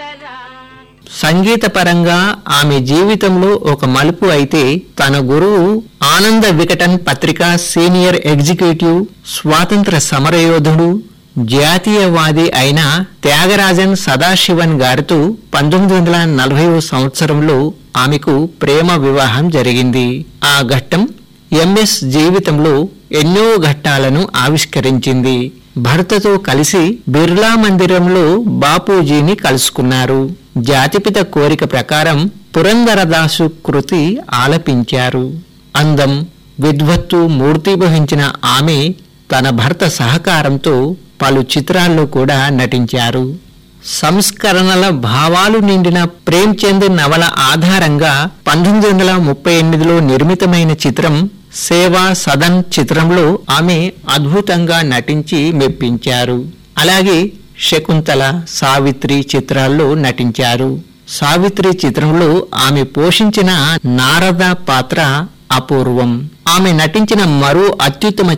సంగీతపరంగా ఆమె జీవితంలో ఒక మలుపు అయితే తన గురువు ఆనంద వికటన్ పత్రిక సీనియర్ ఎగ్జిక్యూటివ్ స్వాతంత్ర సమరయోధుడు జాతీయవాది అయిన త్యాగరాజన్ సదాశివన్ గారితో పంతొమ్మిది వందల నలభై సంవత్సరంలో ఆమెకు ప్రేమ వివాహం జరిగింది ఆ ఘట్టం ఎంఎస్ జీవితంలో ఎన్నో ఘట్టాలను ఆవిష్కరించింది భర్తతో కలిసి బిర్లా మందిరంలో బాపూజీని కలుసుకున్నారు జాతిపిత కోరిక ప్రకారం పురందరదాసు కృతి ఆలపించారు అందం విద్వత్తు మూర్తిభవించిన ఆమె తన భర్త సహకారంతో పలు చిత్రాల్లో కూడా నటించారు సంస్కరణల భావాలు నిండిన ప్రేమ్చంద్ నవల ఆధారంగా పంతొమ్మిది వందల ముప్పై ఎనిమిదిలో నిర్మితమైన చిత్రం సేవా సదన్ చిత్రంలో ఆమె అద్భుతంగా నటించి మెప్పించారు అలాగే శకుంతల సావిత్రి చిత్రాల్లో నటించారు సావిత్రి చిత్రంలో ఆమె పోషించిన నారద పాత్ర అపూర్వం ఆమె నటించిన మరో అత్యుత్తమ